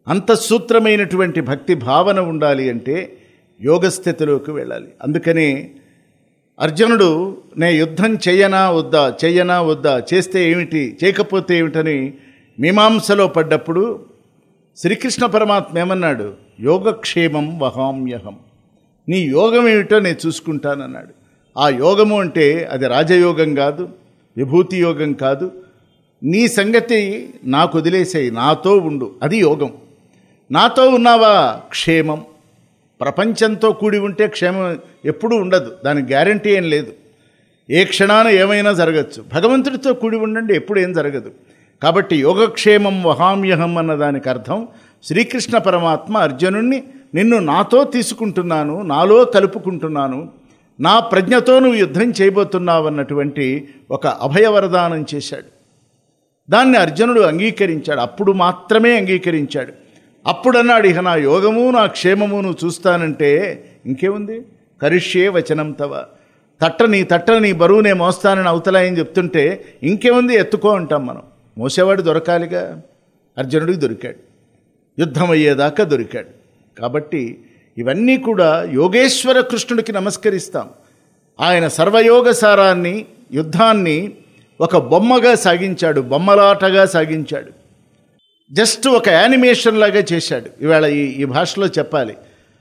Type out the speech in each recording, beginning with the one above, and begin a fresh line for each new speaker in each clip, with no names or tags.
అంతఃసూత్రమైనటువంటి భక్తి భావన ఉండాలి అంటే యోగస్థితిలోకి వెళ్ళాలి అందుకనే అర్జునుడు నే యుద్ధం చెయ్యనా వద్దా చెయ్యనా వద్దా చేస్తే ఏమిటి చేయకపోతే ఏమిటని మీమాంసలో పడ్డప్పుడు శ్రీకృష్ణ పరమాత్మ ఏమన్నాడు యోగక్షేమం వహామ్యహం నీ యోగం ఏమిటో నేను చూసుకుంటానన్నాడు ఆ యోగము అంటే అది రాజయోగం కాదు విభూతి యోగం కాదు నీ సంగతి నాకు వదిలేసేయి నాతో ఉండు అది యోగం నాతో ఉన్నావా క్షేమం ప్రపంచంతో కూడి ఉంటే క్షేమం ఎప్పుడూ ఉండదు దానికి గ్యారంటీ ఏం లేదు ఏ క్షణాన ఏమైనా జరగచ్చు భగవంతుడితో కూడి ఉండండి ఎప్పుడు ఏం జరగదు కాబట్టి యోగక్షేమం వహామ్యహం అన్న దానికి అర్థం శ్రీకృష్ణ పరమాత్మ అర్జునుణ్ణి నిన్ను నాతో తీసుకుంటున్నాను నాలో కలుపుకుంటున్నాను నా ప్రజ్ఞతో నువ్వు యుద్ధం చేయబోతున్నావు అన్నటువంటి ఒక అభయవరదానం చేశాడు దాన్ని అర్జునుడు అంగీకరించాడు అప్పుడు మాత్రమే అంగీకరించాడు అప్పుడు అన్నాడు ఇక నా యోగము నా క్షేమము నువ్వు చూస్తానంటే ఇంకేముంది కరిష్యే వచనం తవ తట్ట నీ తట్ట నీ బరువు నేను మోస్తానని అవతలాయని చెప్తుంటే ఇంకేముంది ఎత్తుకో అంటాం మనం మోసేవాడు దొరకాలిగా అర్జునుడికి దొరికాడు యుద్ధం అయ్యేదాకా దొరికాడు కాబట్టి ఇవన్నీ కూడా యోగేశ్వర కృష్ణుడికి నమస్కరిస్తాం ఆయన సర్వయోగ సారాన్ని యుద్ధాన్ని ఒక బొమ్మగా సాగించాడు బొమ్మలాటగా సాగించాడు జస్ట్ ఒక యానిమేషన్ లాగా చేశాడు ఇవాళ ఈ ఈ భాషలో చెప్పాలి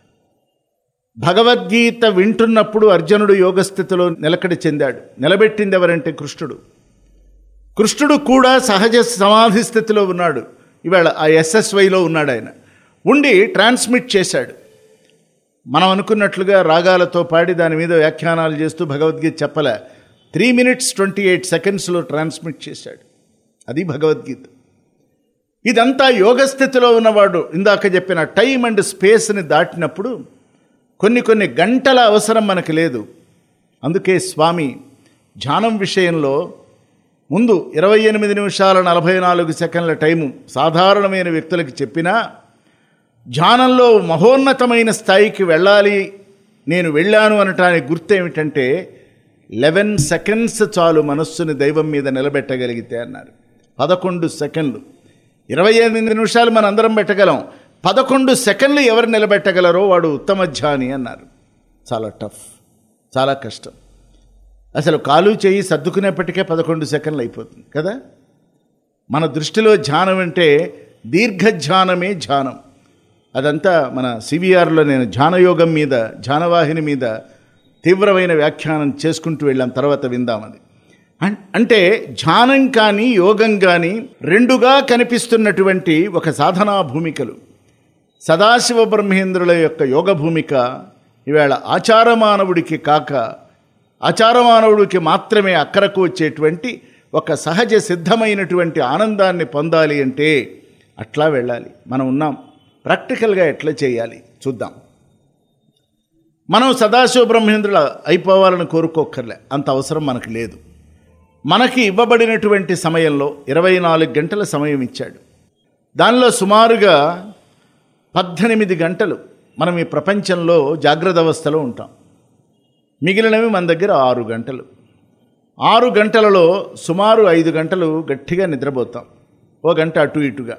భగవద్గీత వింటున్నప్పుడు అర్జునుడు యోగస్థితిలో నిలకడ చెందాడు నిలబెట్టింది ఎవరంటే కృష్ణుడు కృష్ణుడు కూడా సహజ సమాధి స్థితిలో ఉన్నాడు ఇవాళ ఆ ఎస్ఎస్వైలో ఉన్నాడు ఆయన ఉండి ట్రాన్స్మిట్ చేశాడు మనం అనుకున్నట్లుగా రాగాలతో పాడి దాని మీద వ్యాఖ్యానాలు చేస్తూ భగవద్గీత చెప్పలే త్రీ మినిట్స్ ట్వంటీ ఎయిట్ సెకండ్స్లో ట్రాన్స్మిట్ చేశాడు అది భగవద్గీత ఇదంతా యోగస్థితిలో ఉన్నవాడు ఇందాక చెప్పిన టైం అండ్ స్పేస్ని దాటినప్పుడు కొన్ని కొన్ని గంటల అవసరం మనకు లేదు అందుకే స్వామి ధ్యానం విషయంలో ముందు ఇరవై ఎనిమిది నిమిషాల నలభై నాలుగు సెకండ్ల టైము సాధారణమైన వ్యక్తులకు చెప్పినా ధ్యానంలో మహోన్నతమైన స్థాయికి వెళ్ళాలి నేను వెళ్ళాను అనటానికి గుర్తు ఏమిటంటే లెవెన్ సెకండ్స్ చాలు మనస్సుని దైవం మీద నిలబెట్టగలిగితే అన్నారు పదకొండు సెకండ్లు ఇరవై ఎనిమిది నిమిషాలు మనం అందరం పెట్టగలం పదకొండు సెకండ్లు ఎవరు నిలబెట్టగలరో వాడు ఉత్తమ ధ్యాని అన్నారు చాలా టఫ్ చాలా కష్టం అసలు కాలు చేయి సర్దుకునేప్పటికే పదకొండు సెకండ్లు అయిపోతుంది కదా మన దృష్టిలో ధ్యానం అంటే దీర్ఘ ధ్యానమే ధ్యానం అదంతా మన సివిఆర్లో నేను ధ్యానయోగం మీద ధ్యానవాహిని మీద తీవ్రమైన వ్యాఖ్యానం చేసుకుంటూ వెళ్ళాం తర్వాత విందాం అది అన్- అంటే ధ్యానం కానీ యోగం కానీ రెండుగా కనిపిస్తున్నటువంటి ఒక సాధనా భూమికలు సదాశివ బ్రహ్మేంద్రుల యొక్క యోగ భూమిక ఈవేళ ఆచారమానవుడికి కాక ఆచారమానవుడికి మాత్రమే అక్కరకు వచ్చేటువంటి ఒక సహజ సిద్ధమైనటువంటి ఆనందాన్ని పొందాలి అంటే అట్లా వెళ్ళాలి మనం ఉన్నాం ప్రాక్టికల్గా ఎట్లా చేయాలి చూద్దాం మనం సదాశివ బ్రహ్మేంద్రుల అయిపోవాలని కోరుకోక్కర్లే అంత అవసరం మనకు లేదు మనకి ఇవ్వబడినటువంటి సమయంలో ఇరవై నాలుగు గంటల సమయం ఇచ్చాడు దానిలో సుమారుగా పద్దెనిమిది గంటలు మనం ఈ ప్రపంచంలో జాగ్రత్త అవస్థలో ఉంటాం మిగిలినవి మన దగ్గర ఆరు గంటలు ఆరు గంటలలో సుమారు ఐదు గంటలు గట్టిగా నిద్రపోతాం ఓ గంట అటు ఇటుగా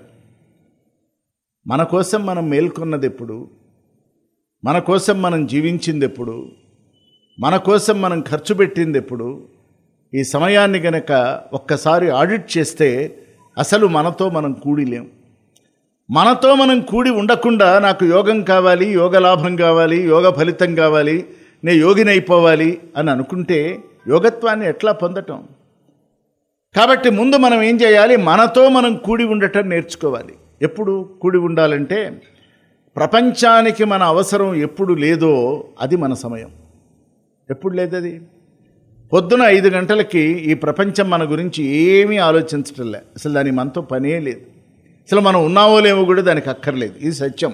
మన కోసం మనం మేల్కొన్నది ఎప్పుడు మన కోసం మనం జీవించింది ఎప్పుడు మన కోసం మనం ఖర్చు పెట్టింది ఎప్పుడు ఈ సమయాన్ని గనక ఒక్కసారి ఆడిట్ చేస్తే అసలు మనతో మనం కూడిలేం మనతో మనం కూడి ఉండకుండా నాకు యోగం కావాలి యోగ లాభం కావాలి యోగ ఫలితం కావాలి నేను యోగిని అయిపోవాలి అని అనుకుంటే యోగత్వాన్ని ఎట్లా పొందటం కాబట్టి ముందు మనం ఏం చేయాలి మనతో మనం కూడి ఉండటం నేర్చుకోవాలి ఎప్పుడు కూడి ఉండాలంటే ప్రపంచానికి మన అవసరం ఎప్పుడు లేదో అది మన సమయం ఎప్పుడు లేదది పొద్దున ఐదు గంటలకి ఈ ప్రపంచం మన గురించి ఏమీ ఆలోచించటం లే అసలు దాని మనతో పనే లేదు అసలు మనం ఉన్నామో లేమో కూడా దానికి అక్కర్లేదు ఇది సత్యం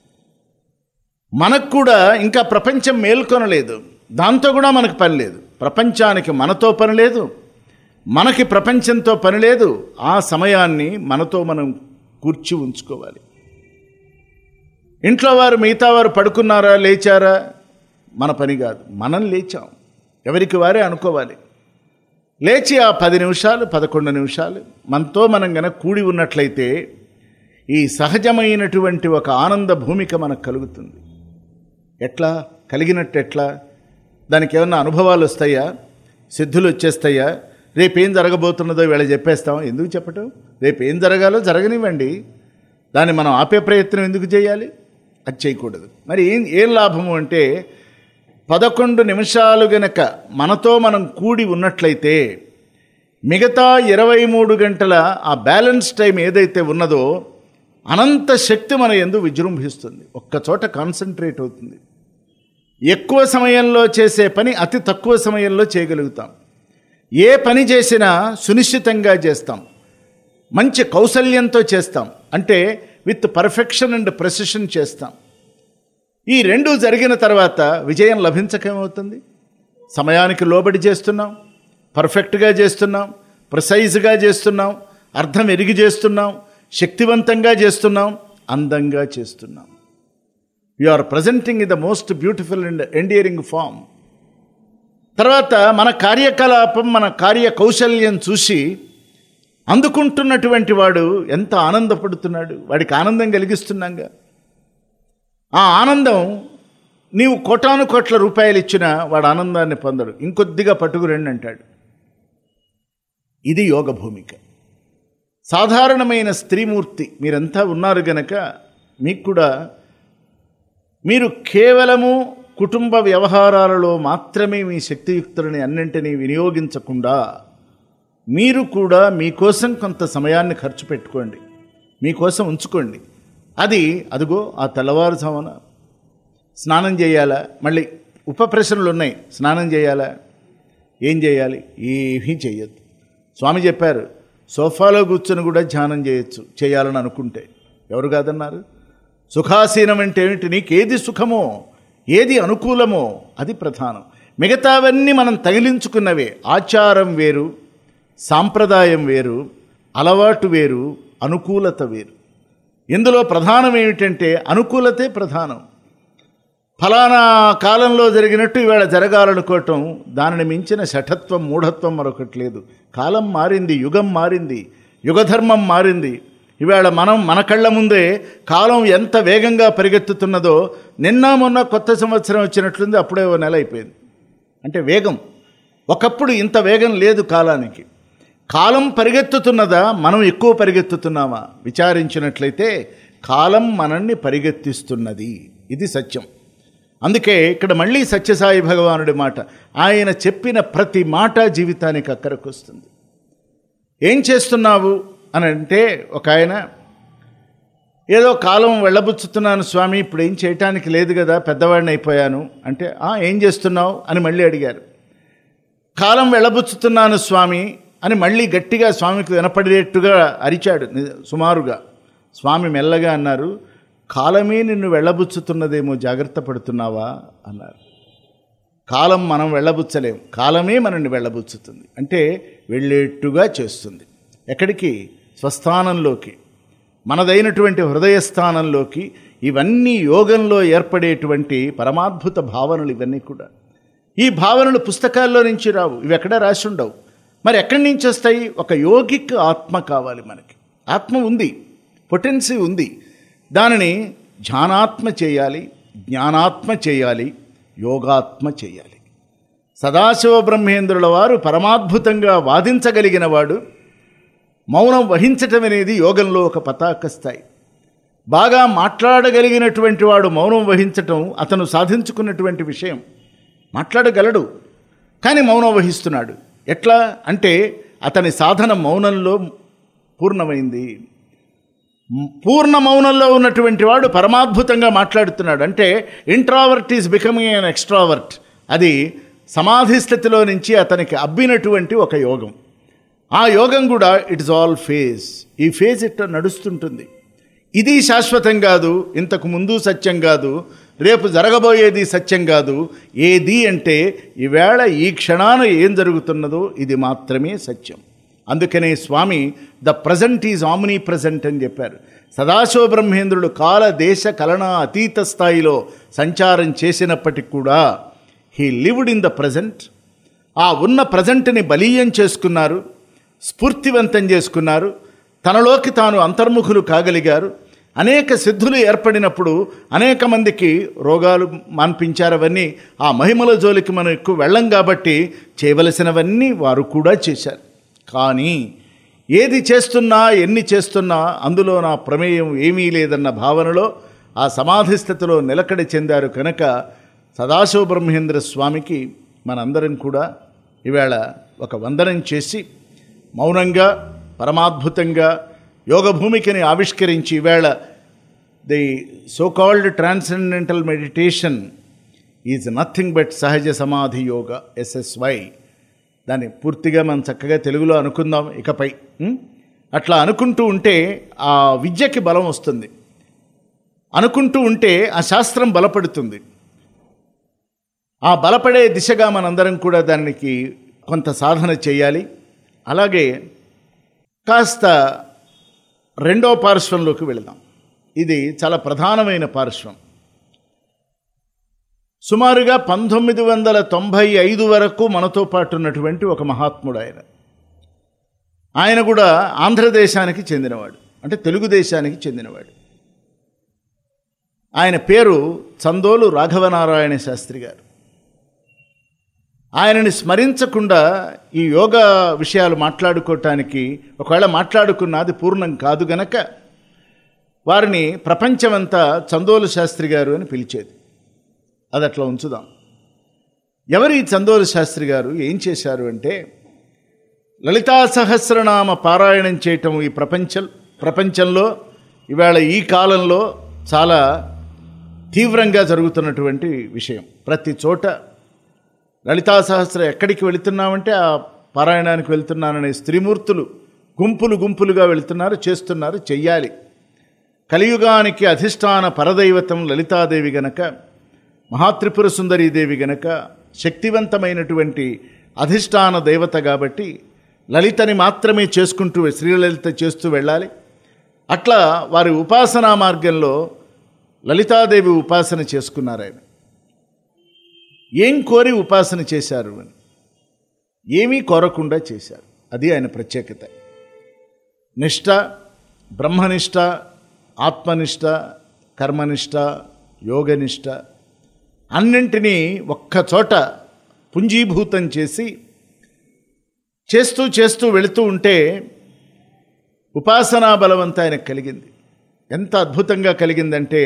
మనకు కూడా ఇంకా ప్రపంచం మేల్కొనలేదు దాంతో కూడా మనకు పని లేదు ప్రపంచానికి మనతో పని లేదు మనకి ప్రపంచంతో పని లేదు ఆ సమయాన్ని మనతో మనం కూర్చి ఉంచుకోవాలి ఇంట్లో వారు మిగతా వారు పడుకున్నారా లేచారా మన పని కాదు మనం లేచాం ఎవరికి వారే అనుకోవాలి లేచి ఆ పది నిమిషాలు పదకొండు నిమిషాలు మనతో మనం గనక కూడి ఉన్నట్లయితే ఈ సహజమైనటువంటి ఒక ఆనంద భూమిక మనకు కలుగుతుంది ఎట్లా కలిగినట్టు ఎట్లా దానికి ఏమన్నా అనుభవాలు వస్తాయా సిద్ధులు వచ్చేస్తాయా రేపేం జరగబోతున్నదో వీళ్ళ చెప్పేస్తాం ఎందుకు చెప్పటం రేపేం జరగాలో జరగనివ్వండి దాన్ని మనం ఆపే ప్రయత్నం ఎందుకు చేయాలి అది చేయకూడదు మరి ఏం ఏం లాభము అంటే పదకొండు నిమిషాలు గనక మనతో మనం కూడి ఉన్నట్లయితే మిగతా ఇరవై మూడు గంటల ఆ బ్యాలెన్స్ టైం ఏదైతే ఉన్నదో అనంత శక్తి మన ఎందు విజృంభిస్తుంది ఒక్క చోట కాన్సన్ట్రేట్ అవుతుంది ఎక్కువ సమయంలో చేసే పని అతి తక్కువ సమయంలో చేయగలుగుతాం ఏ పని చేసినా సునిశ్చితంగా చేస్తాం మంచి కౌశల్యంతో చేస్తాం అంటే విత్ పర్ఫెక్షన్ అండ్ ప్రెసిషన్ చేస్తాం ఈ రెండు జరిగిన తర్వాత విజయం లభించకేమవుతుంది సమయానికి లోబడి చేస్తున్నాం పర్ఫెక్ట్గా చేస్తున్నాం ప్రిసైజ్గా చేస్తున్నాం అర్థం ఎరిగి చేస్తున్నాం శక్తివంతంగా చేస్తున్నాం అందంగా చేస్తున్నాం you are presenting in the most beautiful and endearing form తర్వాత మన కార్యకలాపం మన కార్య కౌశల్యం చూసి అందుకుంటున్నటువంటి వాడు ఎంత ఆనందపడుతున్నాడు వాడికి ఆనందం కలిగిస్తున్నాగా ఆ ఆనందం నీవు కోటాను కోట్ల రూపాయలు ఇచ్చినా వాడు ఆనందాన్ని పొందడు ఇంకొద్దిగా పట్టుకురండి అంటాడు ఇది యోగ భూమిక సాధారణమైన స్త్రీమూర్తి మీరంతా ఉన్నారు గనక మీకు కూడా మీరు కేవలము కుటుంబ వ్యవహారాలలో మాత్రమే మీ శక్తియుక్తులని అన్నింటినీ వినియోగించకుండా మీరు కూడా మీకోసం కొంత సమయాన్ని ఖర్చు పెట్టుకోండి మీకోసం ఉంచుకోండి అది అదిగో ఆ తెల్లవారుజామున స్నానం చేయాలా మళ్ళీ ఉప ప్రశ్నలు ఉన్నాయి స్నానం చేయాలా ఏం చేయాలి ఏమీ చేయొద్దు స్వామి చెప్పారు సోఫాలో కూర్చొని కూడా ధ్యానం చేయొచ్చు చేయాలని అనుకుంటే ఎవరు కాదన్నారు సుఖాసీనం అంటే ఏమిటి నీకేది సుఖమో ఏది అనుకూలమో అది ప్రధానం మిగతావన్నీ మనం తగిలించుకున్నవే ఆచారం వేరు సాంప్రదాయం వేరు అలవాటు వేరు అనుకూలత వేరు ఇందులో ప్రధానం ఏమిటంటే అనుకూలతే ప్రధానం ఫలానా కాలంలో జరిగినట్టు ఇవాళ జరగాలనుకోవటం దానిని మించిన శఠత్వం మూఢత్వం మరొకటి లేదు కాలం మారింది యుగం మారింది యుగధర్మం మారింది ఇవాళ మనం మన కళ్ళ ముందే కాలం ఎంత వేగంగా పరిగెత్తుతున్నదో నిన్న మొన్న కొత్త సంవత్సరం వచ్చినట్లుంది అప్పుడే ఓ నెల అయిపోయింది అంటే వేగం ఒకప్పుడు ఇంత వేగం లేదు కాలానికి కాలం పరిగెత్తుతున్నదా మనం ఎక్కువ పరిగెత్తుతున్నామా విచారించినట్లయితే కాలం మనల్ని పరిగెత్తిస్తున్నది ఇది సత్యం అందుకే ఇక్కడ మళ్ళీ సత్యసాయి భగవానుడి మాట ఆయన చెప్పిన ప్రతి మాట జీవితానికి అక్కరకు వస్తుంది ఏం చేస్తున్నావు అని అంటే ఒక ఆయన ఏదో కాలం వెళ్ళబుచ్చుతున్నాను స్వామి ఇప్పుడు ఏం చేయటానికి లేదు కదా పెద్దవాడిని అయిపోయాను అంటే "ఆ, ఏం చేస్తున్నావు అని మళ్ళీ అడిగారు కాలం వెళ్ళబుచ్చుతున్నాను స్వామి అని మళ్ళీ గట్టిగా స్వామికి వినపడేట్టుగా అరిచాడు ని- సుమారుగా స్వామి మెల్లగా అన్నారు కాలమే నిన్ను వెళ్ళబుచ్చుతున్నదేమో జాగ్రత్త పడుతున్నావా అన్నారు కాలం మనం వెళ్ళబుచ్చలేం కాలమే మనల్ని వెళ్ళబుచ్చుతుంది అంటే వెళ్ళేట్టుగా చేస్తుంది ఎక్కడికి స్వస్థానంలోకి మనదైనటువంటి హృదయస్థానంలోకి ఇవన్నీ యోగంలో ఏర్పడేటువంటి పరమాద్భుత భావనలు ఇవన్నీ కూడా ఈ భావనలు పుస్తకాల్లో నుంచి రావు ఇవి ఎక్కడ రాసి ఉండవు మరి ఎక్కడి నుంచి వస్తాయి ఒక యోగిక్ ఆత్మ కావాలి మనకి ఆత్మ ఉంది పొటెన్సీ ఉంది దానిని ధ్యానాత్మ చేయాలి జ్ఞానాత్మ చేయాలి యోగాత్మ చేయాలి సదాశివ బ్రహ్మేంద్రుల వారు పరమాద్భుతంగా వాదించగలిగిన వాడు మౌనం వహించటం అనేది యోగంలో ఒక పతాక స్థాయి బాగా మాట్లాడగలిగినటువంటి వాడు మౌనం వహించటం అతను సాధించుకున్నటువంటి విషయం మాట్లాడగలడు కానీ మౌనం వహిస్తున్నాడు ఎట్లా అంటే అతని సాధన మౌనంలో పూర్ణమైంది పూర్ణ మౌనంలో ఉన్నటువంటి వాడు పరమాద్భుతంగా మాట్లాడుతున్నాడు అంటే introvert is becoming an extrovert అది సమాధి స్థితిలో నుంచి అతనికి అబ్బినటువంటి ఒక యోగం ఆ యోగం కూడా ఇట్స్ ఆల్ ఫేజ్ ఈ ఫేజ్ ఇట్ట నడుస్తుంటుంది ఇది శాశ్వతం కాదు ఇంతకు ముందు సత్యం కాదు రేపు జరగబోయేది సత్యం కాదు ఏది అంటే ఈవేళ ఈ క్షణాన ఏం జరుగుతున్నదో ఇది మాత్రమే సత్యం అందుకనే Swami the present is omnipresent అని చెప్పారు సదాశివ బ్రహ్మేంద్రుడు కాల దేశ కలన అతీత స్థాయిలో సంచారం చేసినప్పటికి కూడా he lived in the present ఆ ఉన్న ప్రజెంట్ని బలీయం చేసుకున్నారు స్ఫూర్తివంతం చేసుకున్నారు తనలోకి తాను అంతర్ముఖులు కాగలిగారు అనేక సిద్ధులు ఏర్పడినప్పుడు అనేక మందికి రోగాలు మాన్పించారు అవన్నీ ఆ మహిమల జోలికి మనం ఎక్కువ వెళ్ళం కాబట్టి చేయవలసినవన్నీ వారు కూడా చేశారు కానీ ఏది చేస్తున్నా ఎన్ని చేస్తున్నా అందులో నా ప్రమేయం ఏమీ లేదన్న భావనలో ఆ సమాధి స్థితిలో నిలకడ చెందారు కనుక సదాశివ బ్రహ్మేంద్ర స్వామికి మనందరం కూడా ఈవేళ ఒక వందనం చేసి మౌనంగా పరమాద్భుతంగా యోగ భూమికని ఆవిష్కరించి ఈవేళ the so called transcendental meditation is nothing but సహజ సమాధి యోగ ఎస్ఎస్వై దాన్ని పూర్తిగా మనం చక్కగా తెలుగులో అనుకుందాం ఇకపై ఉం? అట్లా అనుకుంటూ ఉంటే ఆ విద్యకి బలం వస్తుంది అనుకుంటూ ఉంటే ఆ శాస్త్రం బలపడుతుంది ఆ బలపడే దిశగా మనందరం కూడా దానికి కొంత సాధన చేయాలి అలాగే కాస్త రెండో పార్శ్వంలోకి వెళదాం ఇది చాలా ప్రధానమైన పార్శ్వం సుమారుగా పంతొమ్మిది వందల తొంభై ఐదు వరకు మనతో పాటు ఉన్నటువంటి ఒక మహాత్ముడు ఆయన ఆయన కూడా ఆంధ్రదేశానికి చెందినవాడు అంటే తెలుగుదేశానికి చెందినవాడు ఆయన పేరు చందోలు రాఘవనారాయణ శాస్త్రి గారు ఆయనని స్మరించకుండా ఈ యోగా విషయాలు మాట్లాడుకోవటానికి ఒకవేళ మాట్లాడుకున్నది పూర్ణం కాదు గనక వారిని ప్రపంచమంతా చందోలు శాస్త్రి గారు అని పిలిచేది అది అట్లా ఉంచుదాం ఎవరు ఈ చందోలు శాస్త్రి గారు ఏం చేశారు అంటే లలితా సహస్రనామ పారాయణం చేయటం ఈ ప్రపంచం ప్రపంచంలో ఇవాళ ఈ కాలంలో చాలా తీవ్రంగా జరుగుతున్నటువంటి విషయం ప్రతి చోట లలితా సహస్ర ఎక్కడికి వెళుతున్నామంటే ఆ పారాయణానికి వెళ్తున్నాననే స్త్రీమూర్తులు గుంపులు గుంపులుగా వెళుతున్నారు చేస్తున్నారు చెయ్యాలి కలియుగానికి అధిష్టాన పరదైవతం లలితాదేవి గనక మహాత్రిపుర సుందరీదేవి గనక శక్తివంతమైనటువంటి అధిష్టాన దేవత కాబట్టి లలితని మాత్రమే చేసుకుంటూ శ్రీలలిత చేస్తూ వెళ్ళాలి అట్లా వారి ఉపాసనా మార్గంలో లలితాదేవి ఉపాసన చేసుకున్నారు ఆయన ఏం కోరి ఉపాసన చేశారు అని ఏమీ కోరకుండా చేశారు అది ఆయన ప్రత్యేకత నిష్ట బ్రహ్మనిష్ట ఆత్మనిష్ట కర్మనిష్ట యోగనిష్ట అన్నింటినీ ఒక్క చోట పుంజీభూతం చేసి చేస్తూ చేస్తూ వెళుతూ ఉంటే ఉపాసనా బలవంతా ఆయనకు కలిగింది ఎంత అద్భుతంగా కలిగిందంటే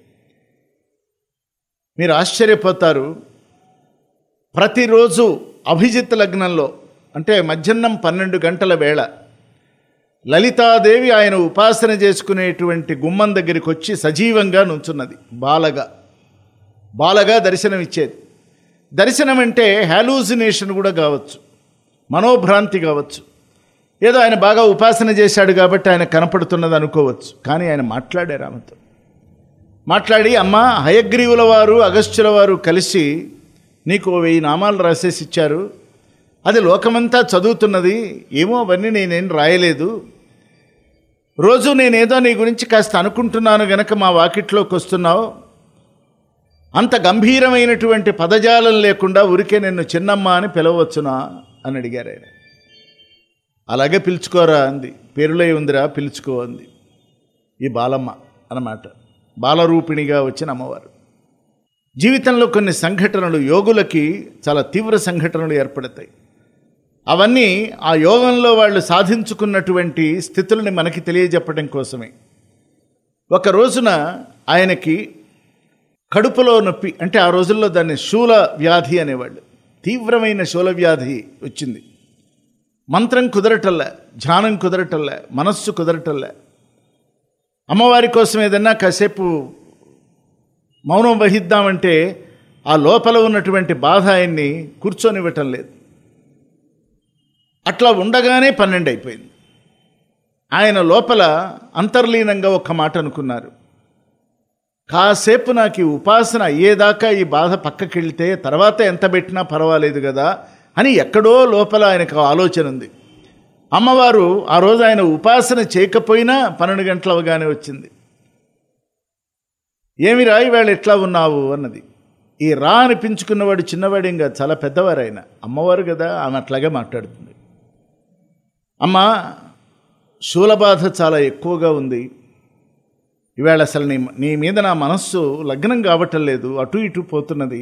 మీరు ఆశ్చర్యపోతారు ప్రతిరోజు అభిజిత్ లగ్నంలో అంటే మధ్యాహ్నం పన్నెండు గంటల వేళ లలితాదేవి ఆయన ఉపాసన చేసుకునేటువంటి గుమ్మం దగ్గరికి వచ్చి సజీవంగా నుంచున్నది బాలగా బాలగా దర్శనమిచ్చేది దర్శనం అంటే హ్యాలూసినేషన్ కూడా కావచ్చు మనోభ్రాంతి కావచ్చు ఏదో ఆయన బాగా ఉపాసన చేశాడు కాబట్టి ఆయన కనపడుతున్నది అనుకోవచ్చు కానీ ఆయన మాట్లాడారు ఆమెతో మాట్లాడి అమ్మ హయగ్రీవుల వారు అగస్త్యుల వారు కలిసి నీకు ఓ వెయ్యి నామాలు రాసేసి ఇచ్చారు అది లోకమంతా చదువుతున్నది ఏమో అవన్నీ నేనేం రాయలేదు రోజు నేనేదో నీ గురించి కాస్త అనుకుంటున్నాను గనక మా వాకిట్లోకి వస్తున్నావు అంత గంభీరమైనటువంటి పదజాలం లేకుండా ఊరికే నిన్ను చిన్నమ్మ అని పిలవచ్చునా అని అడిగారు ఆయన అలాగే పిలుచుకోరా అంది పేరులో ఉందిరా పిలుచుకో అంది ఈ బాలమ్మ అన్నమాట బాలరూపిణిగా వచ్చిన అమ్మవారు జీవితంలో కొన్ని సంఘటనలు యోగులకి చాలా తీవ్ర సంఘటనలు ఏర్పడతాయి అవన్నీ ఆ యోగంలో వాళ్ళు సాధించుకున్నటువంటి స్థితులని మనకి తెలియజెప్పడం కోసమే ఒక రోజున ఆయనకి కడుపులో నొప్పి అంటే ఆ రోజుల్లో దాన్ని శూల వ్యాధి అనేవాళ్ళు తీవ్రమైన శూల వ్యాధి వచ్చింది మంత్రం కుదరటల్లా ధ్యానం కుదరటల్లా మనస్సు కుదరటల్లా అమ్మవారి కోసం ఏదన్నా కాసేపు మౌనం వహిద్దామంటే ఆ లోపల ఉన్నటువంటి బాధ ఆయన్ని కూర్చొనివ్వటం లేదు అట్లా ఉండగానే పన్నెండు అయిపోయింది ఆయన లోపల అంతర్లీనంగా ఒక్క మాట అనుకున్నారు కాసేపు నాకు ఈ ఉపాసన అయ్యేదాకా ఈ బాధ పక్కకి వెళ్తే తర్వాత ఎంత పెట్టినా పర్వాలేదు కదా అని ఎక్కడో లోపల ఆయనకు ఆలోచన ఉంది అమ్మవారు ఆ రోజు ఆయన ఉపాసన చేయకపోయినా పన్నెండు గంటలు అవగానే వచ్చింది ఏమి రా ఇవాళ ఎట్లా ఉన్నావు అన్నది ఈ రా అనిపించుకున్నవాడు చిన్నవాడు ఇంకా చాలా పెద్దవారు ఆయన అమ్మవారు కదా ఆమె అట్లాగే మాట్లాడుతుంది అమ్మా శూలబాధ చాలా ఎక్కువగా ఉంది ఇవాళ అసలు నీ నీ మీద నా మనస్సు లగ్నం కావటం లేదు అటు ఇటు పోతున్నది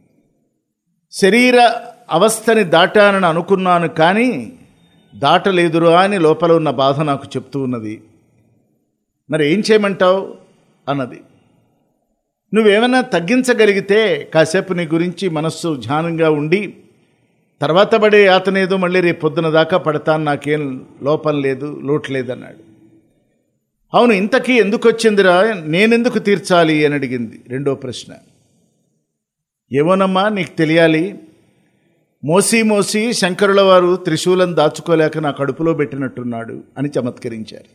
శరీర అవస్థని దాటానని అనుకున్నాను కానీ దాటలేదురా అని లోపల ఉన్న బాధ నాకు చెప్తూ ఉన్నది మరి ఏం చేయమంటావు అన్నది నువ్వేమైనా తగ్గించగలిగితే కాసేపు నీ గురించి మనస్సు ధ్యానంగా ఉండి తర్వాత పడే యాతనేదో మళ్ళీ రేపు పొద్దున దాకా పడతాను నాకేం లోపం లేదు లోటు లేదన్నాడు అవును ఇంతకీ ఎందుకు వచ్చిందిరా నేనెందుకు తీర్చాలి అని అడిగింది రెండో ప్రశ్న ఏమోనమ్మా నీకు తెలియాలి మోసి మోసి శంకరుల వారు త్రిశూలం దాచుకోలేక నా కడుపులో పెట్టినట్టున్నాడు అని చమత్కరించారు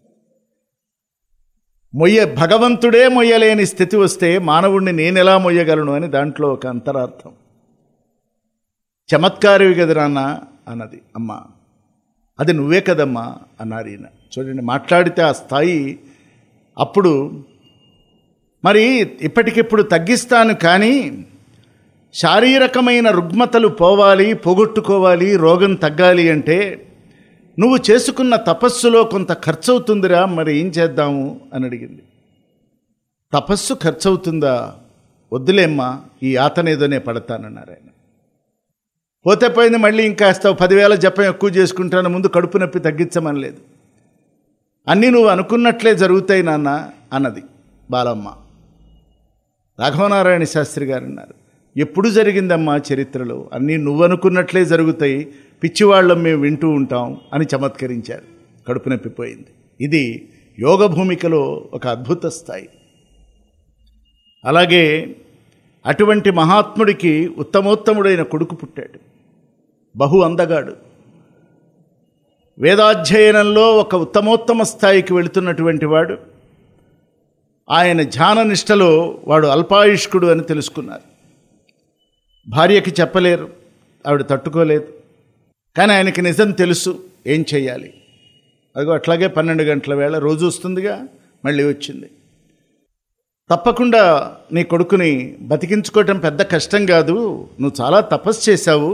మొయ్య భగవంతుడే మొయ్యలేని స్థితి వస్తే మానవుణ్ణి నేనెలా మొయ్యగలను అని దాంట్లో ఒక అంతరార్థం చమత్కారివి కదా నాన్న అన్నది అమ్మ అది నువ్వే కదమ్మా అన్నారు ఈయన చూడండి మాట్లాడితే ఆ స్థాయి అప్పుడు మరి ఇప్పటికిప్పుడు తగ్గిస్తాను కానీ శారీరకమైన రుగ్మతలు పోవాలి పోగొట్టుకోవాలి రోగం తగ్గాలి అంటే నువ్వు చేసుకున్న తపస్సులో కొంత ఖర్చు అవుతుందిరా మరి ఏం చేద్దాము అని అడిగింది తపస్సు ఖర్చు అవుతుందా వద్దులేమ్మా ఈ ఆతనేదోనే పడతానన్నారు ఆయన పోతే పోయింది మళ్ళీ ఇంకా వేస్తావు పదివేల జపం ఎక్కువ చేసుకుంటాను ముందు కడుపు నొప్పి తగ్గించమని లేదు అన్నీ నువ్వు అనుకున్నట్లే జరుగుతాయి నాన్న అన్నది బాలమ్మ రాఘవనారాయణ శాస్త్రి గారు అన్నారు ఎప్పుడు జరిగిందమ్మా చరిత్రలో అన్నీ నువ్వు అనుకున్నట్లే జరుగుతాయి పిచ్చివాళ్ళం మేము వింటూ ఉంటాం అని చమత్కరించారు కడుపు నొప్పిపోయింది ఇది యోగ భూమికలో ఒక అద్భుత స్థాయి అలాగే అటువంటి మహాత్ముడికి ఉత్తమోత్తముడైన కొడుకు పుట్టాడు బహు అందగాడు వేదాధ్యయనంలో ఒక ఉత్తమోత్తమ స్థాయికి వెళుతున్నటువంటి వాడు ఆయన ధ్యాన నిష్టలో వాడు అల్పాయుష్కుడు అని తెలుసుకున్నారు భార్యకి చెప్పలేరు ఆవిడ తట్టుకోలేదు కానీ ఆయనకి నిజం తెలుసు ఏం చెయ్యాలి అదిగో అట్లాగే పన్నెండు గంటల వేళ రోజు వస్తుందిగా మళ్ళీ వచ్చింది తప్పకుండా నీ కొడుకుని బతికించుకోవటం పెద్ద కష్టం కాదు నువ్వు చాలా తపస్సు చేశావు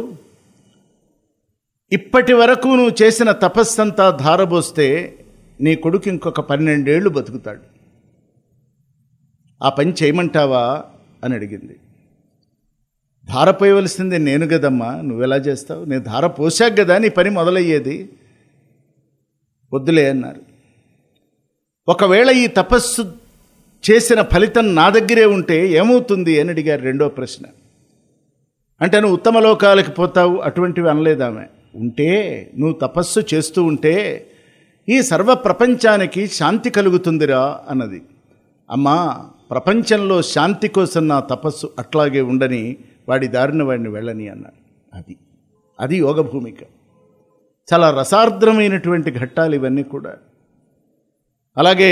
ఇప్పటి వరకు నువ్వు చేసిన తపస్సంతా ధారబోస్తే నీ కొడుకు ఇంకొక పన్నెండేళ్ళు బతుకుతాడు ఆ పని చేయమంటావా అని అడిగింది ధార పోయవలసింది నేను కదమ్మా నువ్వెలా చేస్తావు నేను ధార పోసాక కదా నీ పని మొదలయ్యేది వద్దులే అన్నారు ఒకవేళ ఈ తపస్సు చేసిన ఫలితం నా దగ్గరే ఉంటే ఏమవుతుంది అని అడిగారు రెండో ప్రశ్న అంటే నువ్వు ఉత్తమ లోకాలకి పోతావు అటువంటివి అనలేదామె ఉంటే నువ్వు తపస్సు చేస్తూ ఉంటే ఈ సర్వ ప్రపంచానికి శాంతి కలుగుతుందిరా అన్నది అమ్మా ప్రపంచంలో శాంతి కోసం నా తపస్సు అట్లాగే ఉండని వాడి దారిన వాడిని వెళ్ళని అన్నాడు అది అది యోగ భూమిక చాలా రసార్ద్రమైనటువంటి ఘట్టాలు ఇవన్నీ కూడా అలాగే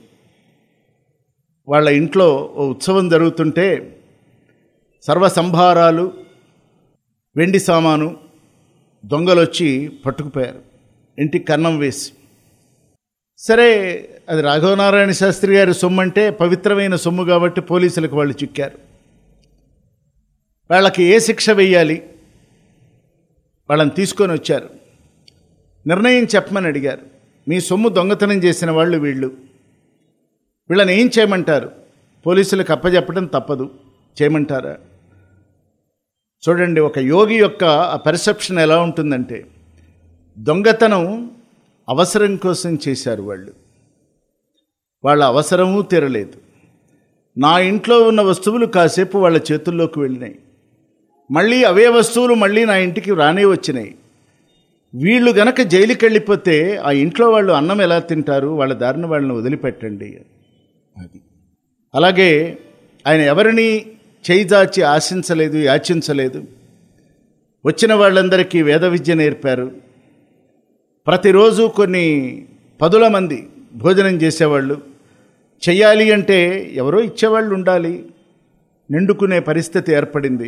వాళ్ళ ఇంట్లో ఓ ఉత్సవం జరుగుతుంటే సర్వ సంభారాలు వెండి సామాను దొంగలు వచ్చి పట్టుకుపోయారు ఇంటికి కన్నం వేసి సరే అది రాఘవనారాయణ శాస్త్రి గారి సొమ్ము అంటే పవిత్రమైన సొమ్ము కాబట్టి పోలీసులకు వాళ్ళు చిక్కారు వాళ్ళకి ఏ శిక్ష వెయ్యాలి వాళ్ళని తీసుకొని వచ్చారు నిర్ణయం చెప్పమని అడిగారు మీ సొమ్ము దొంగతనం చేసిన వాళ్ళు వీళ్ళు వీళ్ళని ఏం చేయమంటారు పోలీసులకు అప్పచెప్పడం తప్పదు చేయమంటారా చూడండి ఒక యోగి యొక్క ఆ పెర్సెప్షన్ ఎలా ఉంటుందంటే దొంగతనం అవసరం కోసం చేశారు వాళ్ళు వాళ్ళ అవసరము తీరలేదు నా ఇంట్లో ఉన్న వస్తువులు కాసేపు వాళ్ళ చేతుల్లోకి వెళ్ళినాయి మళ్ళీ అవే వస్తువులు మళ్ళీ నా ఇంటికి రానే వచ్చినాయి వీళ్ళు గనక జైలుకి వెళ్ళిపోతే ఆ ఇంట్లో వాళ్ళు అన్నం ఎలా తింటారు వాళ్ళ దారిని వాళ్ళని వదిలిపెట్టండి అది అలాగే ఆయన ఎవరిని చేయిదాచి ఆశించలేదు యాచించలేదు వచ్చిన వాళ్ళందరికీ వేద విద్య నేర్పారు ప్రతిరోజు కొన్ని పదుల మంది భోజనం చేసేవాళ్ళు చెయ్యాలి అంటే ఎవరో ఇచ్చేవాళ్ళు ఉండాలి నిండుకునే పరిస్థితి ఏర్పడింది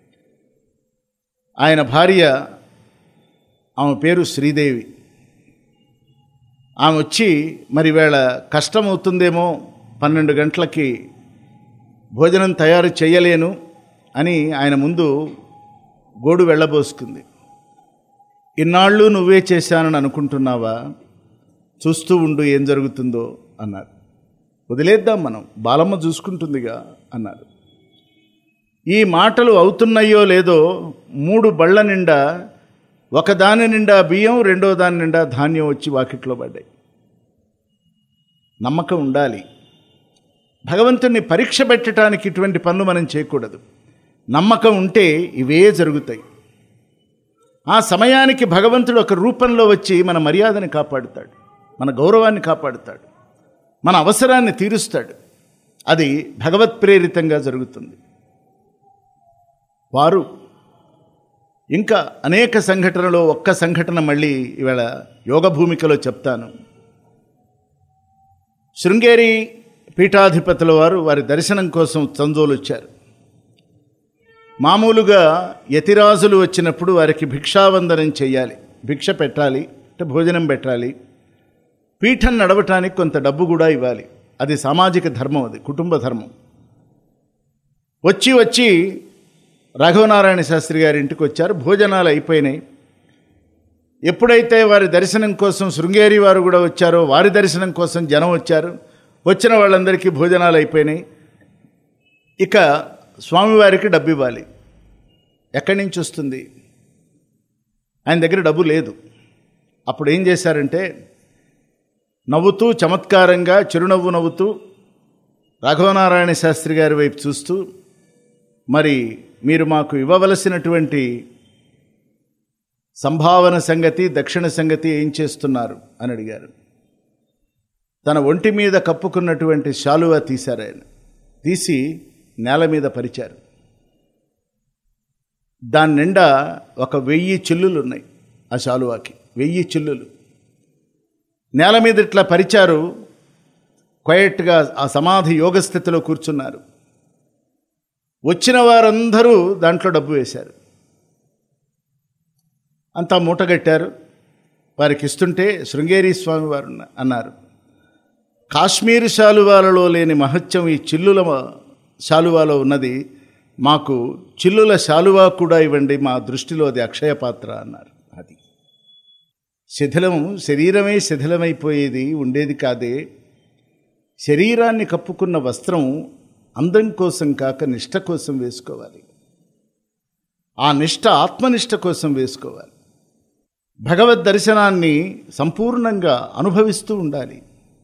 ఆయన భార్య ఆమె పేరు శ్రీదేవి ఆమె వచ్చి మరి వేళ కష్టం అవుతుందేమో పన్నెండు గంటలకి భోజనం తయారు చేయలేను అని ఆయన ముందు గోడు వెళ్ళబోసుకుంది ఇన్నాళ్ళు నువ్వే చేశానని అనుకుంటున్నావా చూస్తూ ఉండు ఏం జరుగుతుందో అన్నారు వదిలేద్దాం మనం బాలమ్మ చూసుకుంటుందిగా అన్నారు ఈ మాటలు అవుతున్నాయో లేదో మూడు బళ్ళ నిండా ఒక దాని నిండా బియ్యం రెండో దాని నిండా ధాన్యం వచ్చి వాకిట్లో పడ్డాయి నమ్మకం ఉండాలి భగవంతుణ్ణి పరీక్ష పెట్టడానికి ఇటువంటి పనులు మనం చేయకూడదు నమ్మకం ఉంటే ఇవే జరుగుతాయి ఆ సమయానికి భగవంతుడు ఒక రూపంలో వచ్చి మన మర్యాదని కాపాడుతాడు మన గౌరవాన్ని కాపాడుతాడు మన అవసరాన్ని తీరుస్తాడు అది భగవత్ ప్రేరితంగా జరుగుతుంది వారు ఇంకా అనేక సంఘటనలో ఒక్క సంఘటన మళ్ళీ ఇవాళ యోగ భూమికలో చెప్తాను శృంగేరి పీఠాధిపతుల వారు వారి దర్శనం కోసం చందోలు వచ్చారు మామూలుగా యతిరాజులు వచ్చినప్పుడు వారికి భిక్షావందనం చేయాలి భిక్ష పెట్టాలి అంటే భోజనం పెట్టాలి పీఠం నడవటానికి కొంత డబ్బు కూడా ఇవ్వాలి అది సామాజిక ధర్మం అది కుటుంబ ధర్మం వచ్చి వచ్చి రాఘవనారాయణ శాస్త్రి గారి ఇంటికి వచ్చారు భోజనాలు అయిపోయినాయి ఎప్పుడైతే వారి దర్శనం కోసం శృంగేరి వారు కూడా వచ్చారో వారి దర్శనం కోసం జనం వచ్చారు వచ్చిన వాళ్ళందరికీ భోజనాలు అయిపోయినాయి ఇక స్వామివారికి డబ్బు ఇవ్వాలి ఎక్కడి నుంచి వస్తుంది ఆయన దగ్గర డబ్బు లేదు అప్పుడు ఏం చేశారంటే నవ్వుతూ చమత్కారంగా చిరునవ్వు నవ్వుతూ రాఘవనారాయణ శాస్త్రి గారి వైపు చూస్తూ మరి మీరు మాకు ఇవ్వవలసినటువంటి సంభావన సంగతి దక్షిణ సంగతి ఏం చేస్తున్నారు అని అడిగారు తన ఒంటి మీద కప్పుకున్నటువంటి శాలువా తీశారు ఆయన తీసి నేల మీద పరిచారు దాని నిండా ఒక వెయ్యి చిల్లులు ఉన్నాయి ఆ శాలువాకి వెయ్యి చిల్లులు నేల మీద ఇట్లా పరిచారు క్వయట్గా ఆ సమాధి యోగ స్థితిలో కూర్చున్నారు వచ్చిన వారందరూ దాంట్లో డబ్బు వేశారు అంతా మూటగట్టారు వారికి ఇస్తుంటే శృంగేరి స్వామి వారు ఉన్న- అన్నారు కాశ్మీర్ శాలువాలలో లేని మహత్యం ఈ చిల్లుల శాలువాలో ఉన్నది మాకు చిల్లుల శాలువా కూడా ఇవ్వండి మా దృష్టిలో అది అక్షయ పాత్ర అన్నారు అది శిథిలం శరీరమే శిథిలమైపోయేది ఉండేది కాదే శరీరాన్ని కప్పుకున్న వస్త్రం అందం కోసం కాక నిష్ట కోసం వేసుకోవాలి ఆ నిష్ట ఆత్మనిష్ట కోసం వేసుకోవాలి భగవద్ దర్శనాన్ని సంపూర్ణంగా అనుభవిస్తూ ఉండాలి